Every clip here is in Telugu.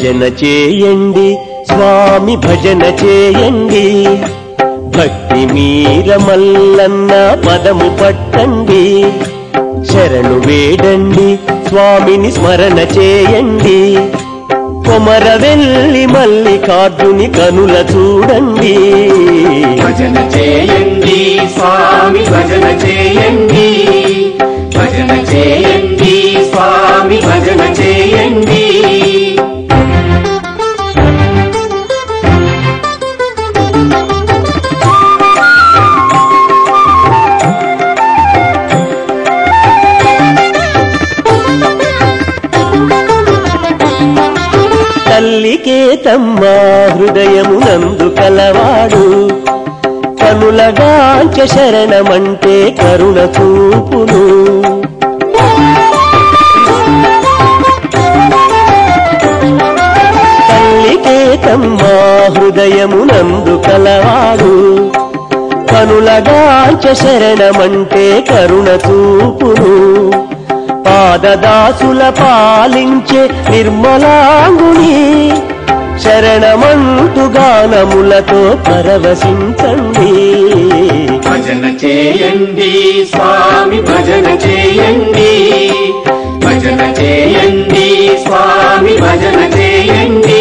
భజన చేయండి స్వామి భజన చేయండి భక్తి మీర మల్లన్న పదము పట్టండి శరణు వేడండి స్వామిని స్మరణ చేయండి కొమర వెళ్ళి మల్లికార్జుని కనుల చూడండి భజన చేయండి స్వామి భజన చేయండి భజన చేయండి స్వామి భజన చేయండి తల్లికే తమ్మ హృదయమునందు కలవాడు కనులగాంచ శరణమంటే కరుణ చూపును తల్లికే తమ్మ హృదయమునందు కలవాడు కనులగాంచ శరణమంటే కరుణ చూపును పాదదాసుల పాలించే నిర్మలాంగుని శరణమంటు గానములతో పరవశించండి భజన చేయండి స్వామి భజన చేయండి భజన చేయండి స్వామి భజన చేయండి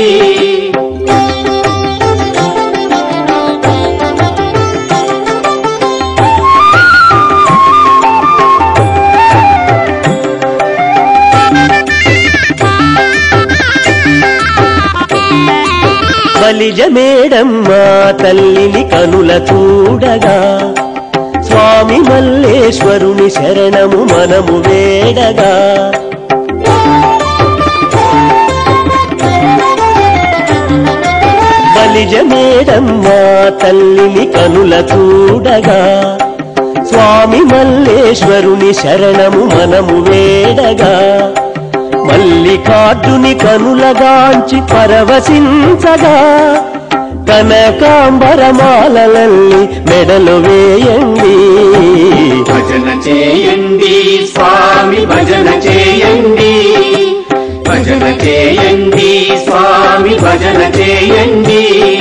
బలిజమేడమ్మ తల్లిని కనుల చూడగా స్వామి మల్లేశ్వరుని శరణము మనము వేడగా బలిజమేడమ్మ తల్లిని కనుల చూడగా స్వామి మల్లేశ్వరుని శరణము మనము వేడగా మల్లికార్జుని కనులగాంచి పరవశించగా కనకాంబరమాలలల్లి మెడలు వేయండి భజన చేయండి స్వామి భజన చేయండి భజన చేయండి స్వామి భజన చేయండి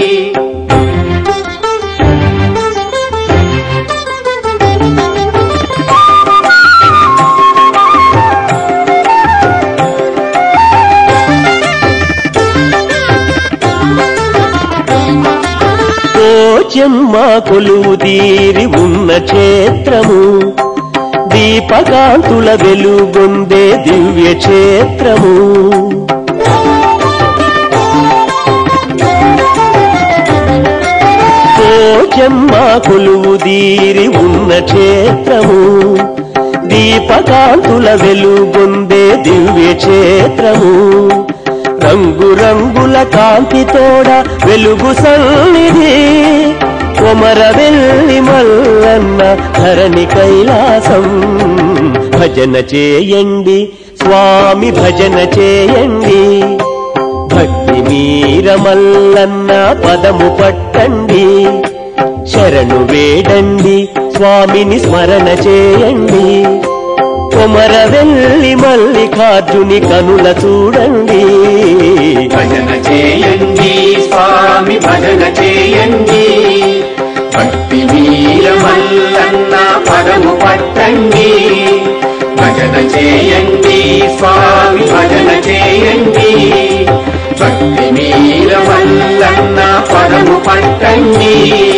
కోచెమ్మ కొలువు తీరి ఉన్న క్షేత్రము దీపకాంతుల వెలుగొందే దివ్య క్షేత్రము కోచెమ్మ కొలువు తీరి ఉన్న క్షేత్రము దీపకాంతుల వెలుగొందే దివ్య క్షేత్రము రంగు రంగుల కాంతి తోడ వెలుగు సన్నిధి కొమర వెళ్ళి మల్లన్న ధరణి కైలాసం భజన చేయండి స్వామి భజన చేయండి భక్తి మీర మల్లన్న పదము పట్టండి శరణు వేడండి స్వామిని స్మరణ చేయండి కొమర వెళ్ళి మల్లికార్జుని కనుల చూడండి భజన చేయండి స్వామి భజన చేయండి భక్తి వీర మల్లన్న పదము పట్టండి భజన చేయండి స్వామి భజన చేయండి భక్తి వీర మల్లన్న పదము పట్టండి